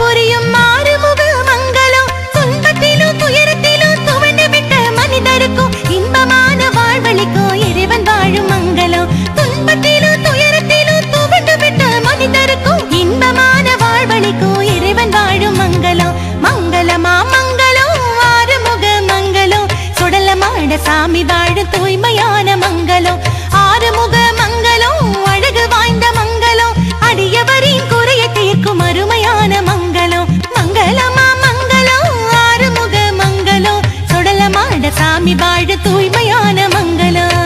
புரியும் மாறுமுக மங்களம் துன்பத்திலும் துயரத்திலும் துவண்டு விட்ட மனிதருக்கும் இன்பமான வாழ்வழிக்கும் இறைவன் வாழும் மங்களம் துன்பத்திலும் துயரத்திலும் துவண்டு விட்ட மனிதருக்கும் இன்பமான வாழ்வழிக்கும் இறைவன் வாழும் மங்களம் மங்களமா மங்களம் ஆறுமுக மங்களம் சுடலமாட சாமி வாழும் தூய்மையான மங்களம் ஆறுமுக மங்களம் அழகு வாய்ந்த மங்களம் அடியவரின் குறைய தீர்க்கும் அருமையான மங்களம் மங்களமா மங்களம் ஆறுமுக மங்களம் சுடலமாட சாமி வாழ தூய்மையான மங்களம்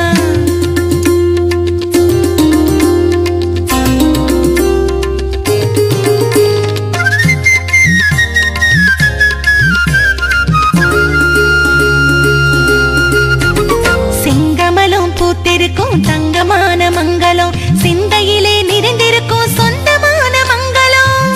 செங்கமலம் பூத்திருக்கும் தங்கமான மங்களம் சிந்தையிலே நிறைந்திருக்கும் சொந்தமான மங்களம்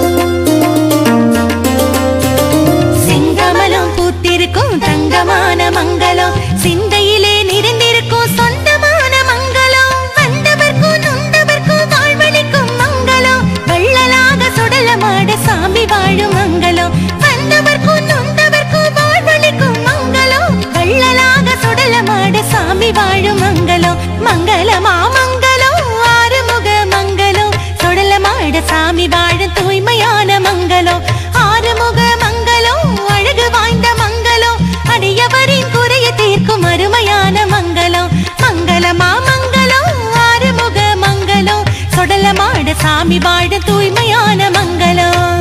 செங்கமலம் பூத்திருக்கும் தங்கமான மங்களம் சிந்தையிலே நிறைந்திருக்கும் சொந்தமான மங்களம் வந்தவர்க்கும் நொந்தவர்க்கும் வாழ்வழிக்கும் மங்களம் வள்ளலாக சுடலமாட சாமி வாழும் மங்களம் வந்தவர்க்கும் நொந்தவர்க்கும் வாழ்வழிக்கும் மங்களம் வள்ளலாக சுடலமாட சாமி வாழும் மங்களம் மங்களமா மங்களம் ஆறுமுக மங்களம் சுடலமாட சாமி வாழும் தூய்மையான மங்களம் ஆறுமுக மங்களம் அழகு வாய்ந்த மங்களம் அடியவரின் குறைய தீர்க்கும் அருமையான மங்களம் மங்களமா மங்களம் ஆறுமுக மங்களம் சுடலமாட சாமி வாழ தூய்மையான மங்களம்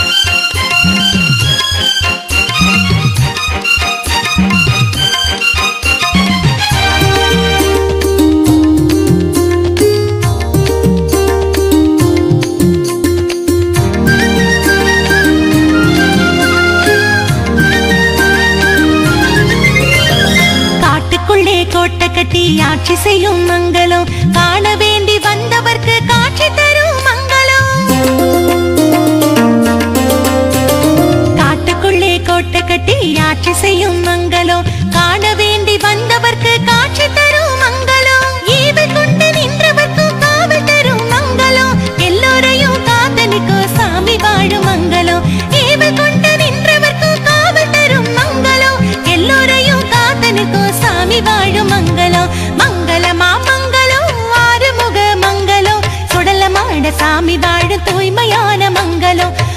காட்டுக்குள்ளே கோட்டை கட்டி ஆட்சி செய்யும் மங்களம் காண வேண்டி வந்தவர்க்கு காட்சி தரும் மங்களம் காட்டுக்குள்ளே கோட்டை கட்டி ஆட்சி செய்யும் மங்களம் காண வேண்டி வந்தவர்க்கு காட்சி தரும் மங்களம் ஈவு கொண்டு நின்றவர்க்கு காவல் தரும் மங்களம் எல்லோரையும் காத்தலிக்கும் சாமி வாழும் மங்களம் ஈவு கொண்டு நின்றவர்க்கு காவல் தரும் மங்களம் எல்லோரையும் காத்தனுக்கும் சாமி வாழும் மங்களம் மங்களமா மங்களம் ஆறுமுக மங்களம் சுடலமாட சாமி வாழும் தூய்மையான மங்களம்